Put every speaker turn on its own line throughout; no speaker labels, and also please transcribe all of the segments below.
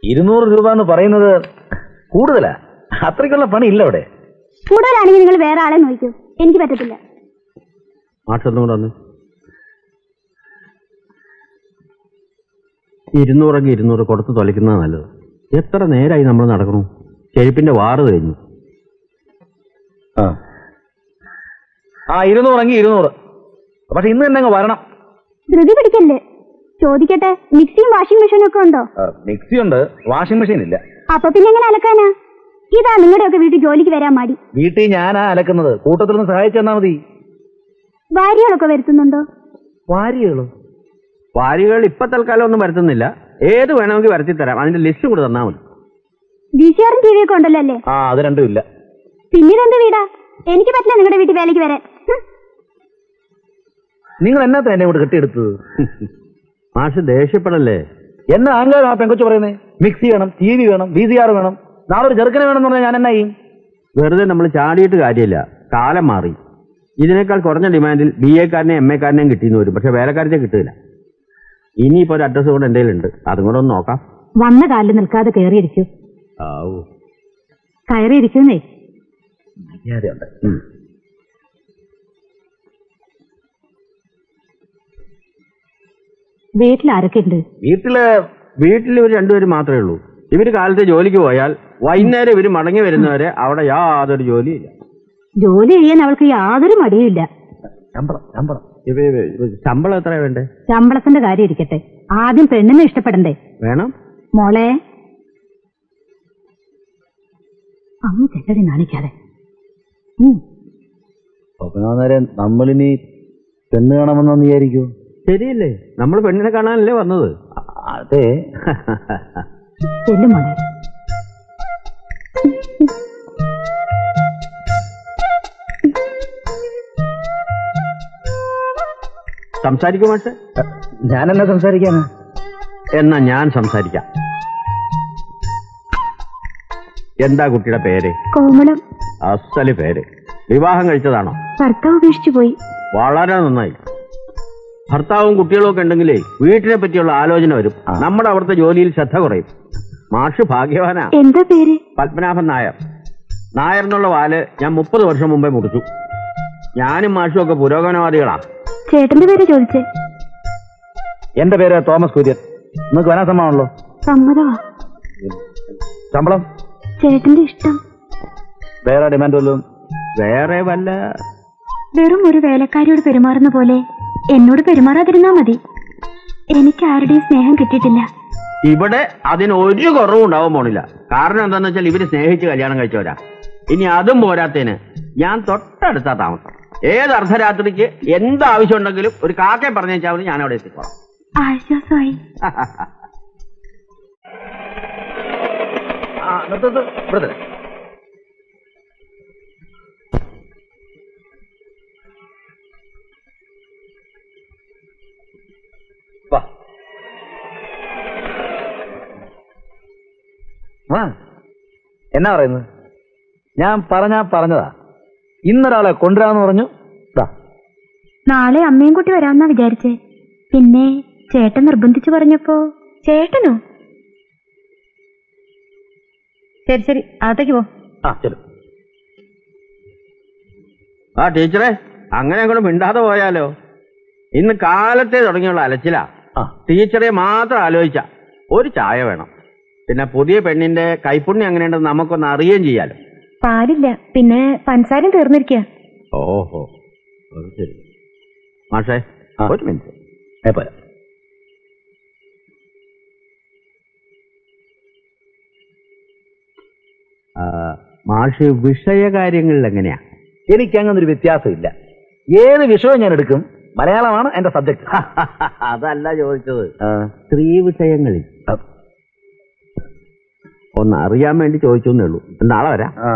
ഇരുന്നൂറ് രൂപ എന്ന് പറയുന്നത് കൂടുതലാ അത്രയ്ക്കുള്ള പണി ഇല്ല അവിടെ
കൂടുതലാണെങ്കിൽ നിങ്ങൾ വേറെ ആളെ നോക്കൂ എനിക്ക് പറ്റത്തില്ല
മാഷൊന്നും കൂടെ വന്ന് ഇരുന്നൂറെങ്കിൽ ഇരുന്നൂറ് കൊടുത്ത് തൊലയ്ക്കുന്നത് നല്ലത് എത്ര നേരമായി നമ്മൾ നടക്കണു ചെരുപ്പിന്റെ വാറ് കഴിഞ്ഞു
ആ ആ ഇരുന്നൂറെങ്കിൽ ഇരുന്നൂറ് പക്ഷെ ഇന്ന് തന്നെ അങ്ങ് വരണം
ധൃതി പിടിക്കല്ലേ ചോദിക്കട്ടെ മിക്സിയും വാഷിംഗ് മെഷീനും ഒക്കെ ഉണ്ടോ
ആ, മിക്സി ഉണ്ട് വാഷിംഗ് മെഷീൻ ഇല്ല
അപ്പൊ പിന്നെ എങ്ങനെ അലക്കാനാ ഇതാ നിങ്ങളുടെയൊക്കെ വീട്ടിൽ ജോലിക്ക് വരാൻ മടി
വീട്ടിൽ ഞാനാ അലക്കുന്നത് കൂട്ടത്തിൽ നിന്ന് സഹായിച്ചു തന്നാ മതി
ഭാര്യകളൊക്കെ വരുത്തുന്നുണ്ടോ
വാരികളോ
വാരികൾ ഇപ്പൊ തൽക്കാലം ഒന്നും വരുത്തുന്നില്ല ഏത് വേണമെങ്കിൽ വരുത്തി തരാം അതിന്റെ ലിസ്റ്റ് കൂടെ തന്നാൽ മതി
വി സി ആറും ടി വി ഒക്കെ ഉണ്ടല്ലോ അല്ലേ
ആ അത് രണ്ടും ഇല്ല
പിന്നീട് എന്ത് വീടാ എനിക്ക് പറ്റില്ല നിങ്ങളുടെ വീട്ടിൽ വേലയ്ക്ക് വരാൻ ഹും.
നിങ്ങൾ എന്നാത്ത എന്നെ ഇങ്ങോട്ട് കെട്ടിയെടുത്തത്
മാഷ് ദേഷ്യപ്പെടല്ലേ
എന്നെ ആംഗല ആ പെങ്കൊച്ചു പറയുന്നേ മിക്സി വേണം ടി വി വേണം വി സി ആർ വേണം നാളെ ഒരു ചെറുക്കനെ വേണം എന്ന് പറഞ്ഞാൽ ഞാൻ എന്നാ ചെയ്യും
വെറുതെ നമ്മൾ ചാടിയിട്ട് കാര്യമില്ല കാലം മാറി ഇതിനേക്കാൾ കുറഞ്ഞ ഡിമാൻഡിൽ ബി എക്കാരനെയും എം എക്കാരനെയും കിട്ടിയെന്ന് വരും പക്ഷെ വേലക്കാരത്തെ കിട്ടില്ല ഇനിയിപ്പോ ഒരു അഡ്രസ് കൂടെ എന്തെങ്കിലും ഉണ്ട് അതും കൂടെ ഒന്ന് നോക്കാം
വന്ന കാലിൽ നിൽക്കാതെ കയറിയിരിക്കൂ
ആവൂ
കയറിയിരിക്കുന്നേ
മര്യാദയുണ്ട്
ഉം.
വീട്ടിൽ ആരൊക്കെ ഉണ്ട്
വീട്ടില് വീട്ടിൽ ഇവർ രണ്ടുപേരും മാത്രമേ ഉള്ളൂ ഇവര് കാലത്ത് ജോലിക്ക് പോയാൽ വൈകുന്നേരം ഇവര് മടങ്ങി വരുന്നവരെ അവിടെ യാതൊരു ജോലിയില്ല
ജോലി ചെയ്യാൻ അവൾക്ക് യാതൊരു മടിയുമില്ല
ശമ്പളം ശമ്പളം
ഇവ ഇവ- ശമ്പളം എത്ര വേണ്ടേ
ശമ്പളത്തിന്റെ കാര്യം ഇരിക്കട്ടെ ആദ്യം പെണ്ണിനെ ഇഷ്ടപ്പെടണ്ടേ
വേണം
മോളെ അമ്മ ചെറ്റടി നാണിക്കാതെ ഉം.
സ്വപ്നാനേരം നമ്മളിനി പെണ്ണ് കാണാമെന്നു വിചാരിക്കൂ
ശരിയല്ലേ നമ്മൾ പെണ്ണിനെ കാണാനല്ലേ വന്നത്
അതെ
ചെല്ലു മോളെ
സംസാരിക്കും മാഷെ
ഞാനെന്നാ സംസാരിക്കാനാ
എന്നാ ഞാൻ സംസാരിക്കാം എന്താ കുട്ടിയുടെ പേര്
കോമളം
അസല് പേര് വിവാഹം കഴിച്ചതാണോ
ഭർത്താവ് ഉപേക്ഷിച്ചു പോയി
വളരെ നന്നായി ഭർത്താവും കുട്ടികളും ഒക്കെ ഉണ്ടെങ്കിലേ വീട്ടിനെ പറ്റിയുള്ള ആലോചന വരും നമ്മുടെ അവിടുത്തെ ജോലിയിൽ ശ്രദ്ധ കുറയും മാഷ് ഭാഗ്യവാനാ
എന്താ പേര്
പത്മനാഭൻ നായർ നായർ എന്നുള്ള വാല് ഞാൻ മുപ്പത് വർഷം മുമ്പേ മുറിച്ചു ഞാനും മാഷും ഒക്കെ പുരോഗമനവാദികളാ
ചേട്ടന്റെ പേര് ചോദിച്ചേ
എന്റെ പേര് തോമസ് കുര്യൻ നിങ്ങൾക്ക് വരാൻ സമ്മതമാണല്ലോ
സമ്മതമാ
ശമ്പളം
ചേട്ടന്റെ ഇഷ്ടം
വേറെ ഡിമാൻഡ് വല്ലതും
വേറെ വല്ല
വെറും ഒരു വേലക്കാരിയോട് പെരുമാറുന്ന പോലെ എന്നോട് പെരുമാറാതിരുന്നാ മതി എനിക്ക് ആരുടെയും സ്നേഹം കിട്ടിയിട്ടില്ല
ഇവിടെ അതിന് ഒരു കുറവും ഉണ്ടാവാൻ പോണില്ല കാരണം എന്താന്ന് വെച്ചാൽ ഇവര് സ്നേഹിച്ച് കല്യാണം കഴിച്ചവരാ ഇനി അതും പോരാത്തതിന് ഞാൻ തൊട്ടടുത്താ താമസം ഏത് അർദ്ധരാത്രിക്ക് എന്ത് ആവശ്യം ഉണ്ടെങ്കിലും ഒരു കാക്കെ പറഞ്ഞാൽ മതി ഞാൻ അവിടെ എത്തിക്കോളാം
ആശ്വാസമായി
ആ നിർത്തത് ഇവിടെ തന്നെ വാ വാ എന്നാ പറയുന്നത് ഞാൻ പറഞ്ഞാ പറഞ്ഞതാ ഇന്നൊരാളെ കൊണ്ടുവരാന്ന് പറഞ്ഞു ദാ
നാളെ അമ്മയും കൂട്ടി വരാമെന്നാ വിചാരിച്ചേ പിന്നെ ചേട്ടൻ നിർബന്ധിച്ചു പറഞ്ഞപ്പോ ചേട്ടനോ
ശരി ശരി അകത്തേക്ക് പോ
ആ ചെല്ലു
ആ ടീച്ചറെ അങ്ങനെ അങ്ങോട്ട് മിണ്ടാതെ പോയാലോ ഇന്ന് കാലത്തെ തുടങ്ങിയുള്ള അലച്ചിലാ
ആ
ടീച്ചറെ മാത്രം ആലോചിച്ച ഒരു ചായ വേണം പിന്നെ പുതിയ പെണ്ണിന്റെ കൈപ്പുണ്യം എങ്ങനെയുണ്ടെന്ന് നമുക്കൊന്ന് അറിയുകയും ചെയ്യാലോ
പാലില്ല പിന്നെ പഞ്ചസാരയും തീർന്നിരിക്കുക
ഓഹോ അത് ശരി മാഷേ
ആ.
ഒരു മിനിറ്റ്
എപ്പോഴാ
ആ, മാഷ് വിഷയകാര്യങ്ങളിൽ എങ്ങനെയാ
എനിക്ക് അങ്ങനെ ഒരു വ്യത്യാസമില്ല ഏത് വിഷയവും ഞാൻ എടുക്കും മലയാളമാണ് എന്റെ സബ്ജക്ട്
അതല്ല ചോദിച്ചത് സ്ത്രീ വിഷയങ്ങളിൽ ഒന്ന് അറിയാൻ വേണ്ടി ചോദിച്ചു എന്നേ ഉള്ളൂ നാളെ വരാം
ആ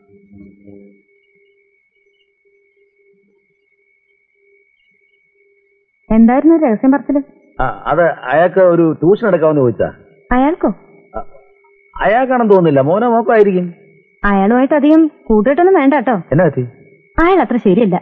എന്തായിരുന്നു രഹസ്യം പറച്ചില്
ആ, അത് അയാൾക്ക് ഒരു ട്യൂഷൻ എടുക്കാമെന്ന് ചോദിച്ചാ
അയാൾക്കോ
ആ, അയാൾക്കാണെന്ന് തോന്നുന്നില്ല മോനോ മോക്കോ ആയിരിക്കും
അയാളുമായിട്ട് അധികം കൂട്ടിയിട്ടൊന്നും വേണ്ട കേട്ടോ
എന്നാ പറ്റി
അയാൾ അത്ര ശരിയല്ല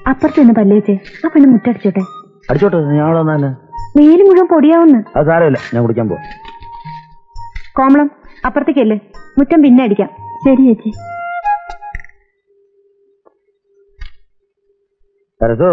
അപ്പുറത്ത് നിന്ന് പല്ലേച്ചേ ആ പെണ്ണ് മുറ്റടിച്ചോട്ടെ
അടിച്ചോട്ടെ ഞാൻ വന്നാല്
വെയിൽ മുഴുവൻ പൊടിയാവുന്ന്
അത് സാരമില്ല ഞാൻ കുടിക്കാൻ പോ
കോമളം അപ്പുറത്തേക്കല്ലേ മുറ്റം പിന്നെ അടിക്കാം
ശരി ചേച്ചി
സരസോ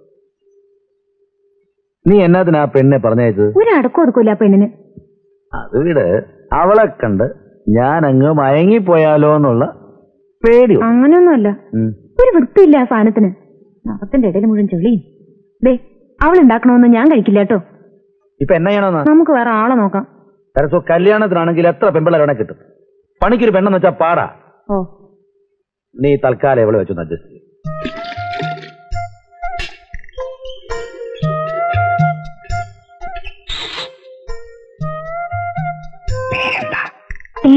നീ എന്നാത്തിനാ ആ പെണ്ണെ പറഞ്ഞയച്ചത്
ഒരു അടക്കം ഒതുക്കൂല ആ പെണ്ണിന്
അത് വിട് അവളെ കണ്ട് ഞാൻ അങ്ങ് മയങ്ങിപ്പോയാലോ എന്നുള്ള പേടിയോ
അങ്ങനെയൊന്നുമല്ല ഒരു വൃത്തിയില്ല ആ സാധനത്തിന് നഖത്തിന്റെ ഇടയിൽ മുഴുവൻ ചെളിയും ദേ അവൾ ഉണ്ടാക്കണമെന്ന് ഞാൻ കഴിക്കില്ല കേട്ടോ
ഇപ്പൊ എന്നാ ചെയ്യണമെന്നാ
നമുക്ക് വേറെ ആളെ നോക്കാം
സരസോ കല്യാണത്തിനാണെങ്കിൽ എത്ര പെമ്പിള്ളേരെ കിട്ടും പണിക്കൊരു പെണ്ണെന്ന് വെച്ചാ പാടാ
ഓ
നീ തൽക്കാലം എവിടെ വെച്ചൊന്ന് അഡ്ജസ്റ്റ് ചെയ്യും
ഏ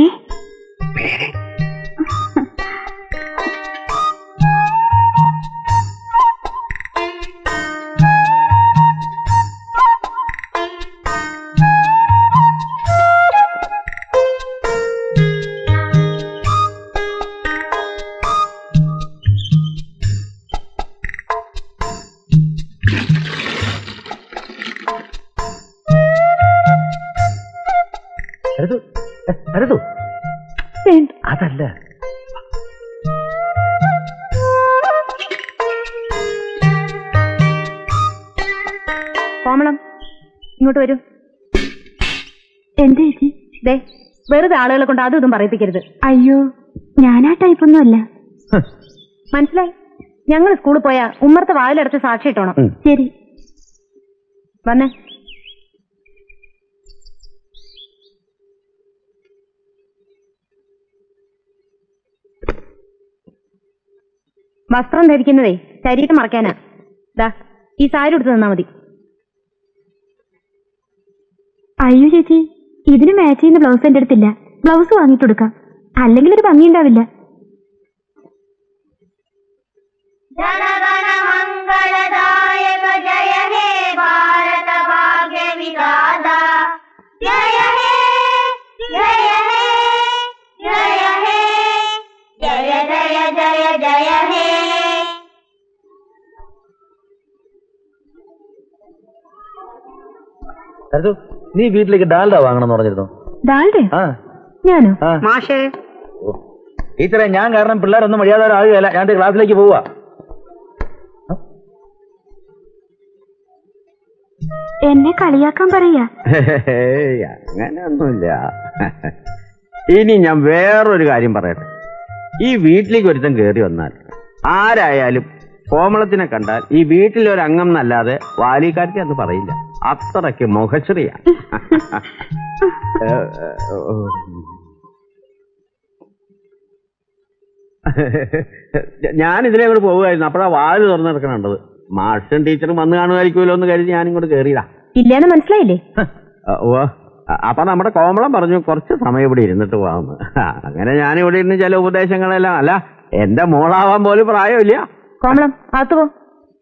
സരസു ഏ, സരസു
വേണ്ട
അതല്ല
കോമളം ഇങ്ങോട്ട് വരൂ
എന്താ ചേച്ചി
ദേ വെറുതെ ആളുകളെ കൊണ്ട് അതും ഇതും പറയിപ്പിക്കരുത്
അയ്യോ ഞാൻ ആ ടൈപ്പൊന്നും അല്ല
ഹ്,
മനസ്സിലായി ഞങ്ങൾ സ്കൂളിൽ പോയാ ഉമ്മർത്തെ വായിലടച്ച് സാക്ഷി ഇട്ടോണം
ഉം.
ശരി
വന്നേ വസ്ത്രം ധരിക്കുന്നതേ ശരീരം മറക്കാനാ ദാ ഈ സാരി എടുത്ത് നിന്നാ മതി
അയ്യോ ചേച്ചി ഇതിന് മാച്ച് ചെയ്യുന്ന ബ്ലൗസ് എന്റെ അടുത്തില്ല ബ്ലൗസ് വാങ്ങിയിട്ട് കൊടുക്കാം അല്ലെങ്കിൽ ഒരു ഭംഗി ഉണ്ടാവില്ല
जनगणमङ्गलदायक जय हे भारत भाग्य विधाता जय हे जय हे जय हे जय जय जय जय हे
സരസു നീ വീട്ടിലേക്ക് ഡാൽഡ വാങ്ങണമെന്ന് പറഞ്ഞിരുന്നു
ഡാൽഡേ
ആ
ഞാനോ
ആ
മാഷേ
ഓ. ടീച്ചറെ ഞാൻ കാരണം പിള്ളേരൊന്നും മര്യാദ ഞാൻ ദേ ക്ലാസ്സിലേക്ക് പോവാ
എന്നെ കളിയാക്കാൻ പറയാ
ഹേയ്, അങ്ങനെയൊന്നുമില്ല ഇനി ഞാൻ വേറൊരു കാര്യം പറയട്ടെ ഈ വീട്ടിലേക്ക് ഒരുത്തൻ കയറി വന്നാൽ ആരായാലും കോമളത്തിനെ കണ്ടാൽ ഈ വീട്ടിലൊരു അംഗം എന്നല്ലാതെ വാലിക്കാർക്ക് അത് പറയില്ല അത്രയ്ക്ക് മുഖശ്രീയാ ഏ, ഏ, ഓ. ഞാൻ ഇതിലെ കൂടെ പോവുമായിരുന്നു അപ്പോഴാ വാല് തുറന്നു കിടക്കണുണ്ടത് മാഷും ടീച്ചറും വന്ന് കാണുമായിരിക്കുമല്ലോ എന്ന് കരുതി ഞാനിങ്ങോട്ട് കയറിയതാ
ഇല്ലാന്ന് മനസ്സിലായില്ലേ
ആ, ഉവ്വ. അ- അപ്പൊ നമ്മുടെ കോമളം പറഞ്ഞു കുറച്ച് സമയം ഇവിടെ ഇരുന്നിട്ട് പോകാമെന്ന് ആ, അങ്ങനെ ഞാൻ ഇവിടെ ഇരുന്ന് ചില ഉപദേശങ്ങളെല്ലാം അല്ല എന്റെ മോളാവാൻ പോലും പ്രായമില്ല
കോമളം അകത്ത് പോ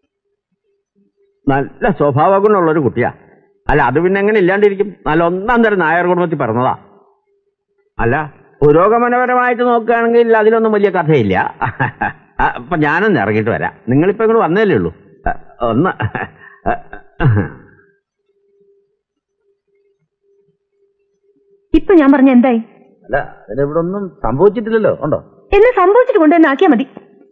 നല്ല സ്വഭാവ ഗുണമുള്ള ഒരു കുട്ടിയാ അല്ല അത് പിന്നെ എങ്ങനെ ഇല്ലാണ്ടിരിക്കും നല്ല ഒന്നാം തരം നായർ കുടുംബത്തിൽ പിറന്നതാ അല്ല പുരോഗമനപരമായിട്ട് നോക്കുകയാണെങ്കിൽ അതിലൊന്നും വലിയ കഥയില്ല ആ, അപ്പൊ ഞാനൊന്ന് ഇറങ്ങിയിട്ട് വരാം നിങ്ങളിപ്പോ ഇങ്ങോട്ട് വന്നതല്ലേ ഉള്ളൂ ആ, ഒന്ന്
ഇപ്പൊ ഞാൻ പറഞ്ഞ എന്തായി
അല്ല അതിനിവിടെ ഒന്നും സംഭവിച്ചിട്ടില്ലല്ലോ ഉണ്ടോ
എന്നെ സംഭവിച്ചിട്ട് കൊണ്ട് തന്നെ ആക്കിയാ മതി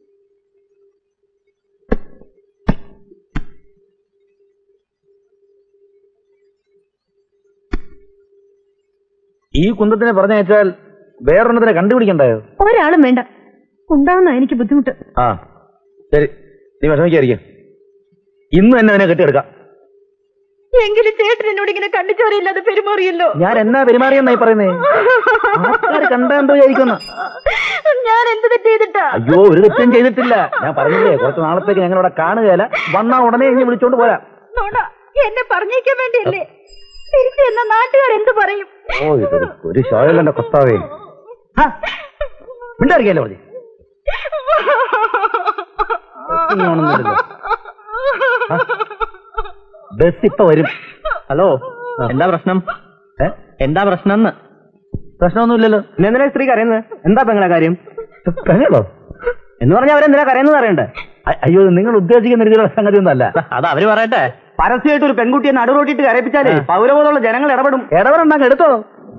ഈ കുന്തത്തിനെ പറഞ്ഞയച്ചാൽ വേറൊരെണ്ണത്തിനെ കണ്ടുപിടിക്കണ്ടായോ
ഒരാളും വേണ്ട ഉണ്ടാവുന്ന എനിക്ക് ബുദ്ധിമുട്ട്
ആ ശരി നീ വിഷമിക്കായിരിക്കും ഇന്ന് തന്നെ അതിനെ കെട്ടിയെടുക്കാം
എങ്കിലും ചേട്ടൻ എന്നോട് ഇങ്ങനെ കണ്ണിച്ചോരയില്ലാതെ പെരുമാറിയല്ലോ
ഞാൻ എന്നാ പെരുമാറിയെന്നായി പറയുന്നേ ആൾക്കാർ കണ്ടെന്തോ വിചാരിക്കുന്ന
ഞാൻ എന്ത് തെറ്റ് ചെയ്തിട്ടാ
അയ്യോ ഒരു തെറ്റും ചെയ്തിട്ടില്ല ഞാൻ പറഞ്ഞില്ലേ കുറച്ച് നാളത്തേക്ക് ഞങ്ങൾ ഇവിടെ കാണുകയല്ല വന്നാ ഉടനെ ഇനി വിളിച്ചോണ്ട് പോരാ
നോടാ എന്നെ പറഞ്ഞേക്കാൻ വേണ്ടിയല്ലേ തിരിച്ചു എന്ന നാട്ടുകാർ എന്ത് പറയും
ഓ ഇതൊരു ഒരു ഷോയല്ലേ കൊത്താവേ മിണ്ടായിരിക്കല്ലേ പറഞ്ഞു ബസ് ഇപ്പൊ വരും
ഹലോ എന്താ പ്രശ്നം
ഏ?
എന്താ പ്രശ്നം
പ്രശ്നമൊന്നുമില്ലല്ലോ
എന്തിനാ സ്ത്രീ കരയുന്നത് എന്താ പെങ്ങളെ കാര്യം
പെങ്ങളോ
എന്ന് പറഞ്ഞാൽ അവരെന്തിനാ കരയുന്നത് അറിയണ്ടേ
അ- അയ്യോ ഇത് നിങ്ങൾ ഉദ്ദേശിക്കുന്ന രീതിയിലുള്ള സംഗതി ഒന്നല്ല
അത് അവര് പറയട്ടെ
പരസ്യമായിട്ട് ഒരു പെൺകുട്ടിയെ നടുറോട്ടിട്ട് കരയിപ്പിച്ചാലേ പൗരബോധമുള്ള ജനങ്ങൾ ഇടപെടും
ഇടവരുണ്ടാங்க എടുത്തോ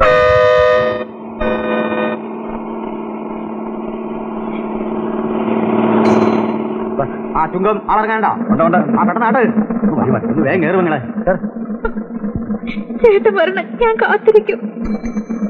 ആ ചുങ്കം ആളറങ്ങാണ്ട ആ പെട്ടെന്ന് ആട്ട് ഒന്ന് മതി, മതി. ഒന്ന് വേഗം കയറും നിങ്ങളെ
ചേട്ടൻ വരണം ഞാൻ കാത്തിരിക്കും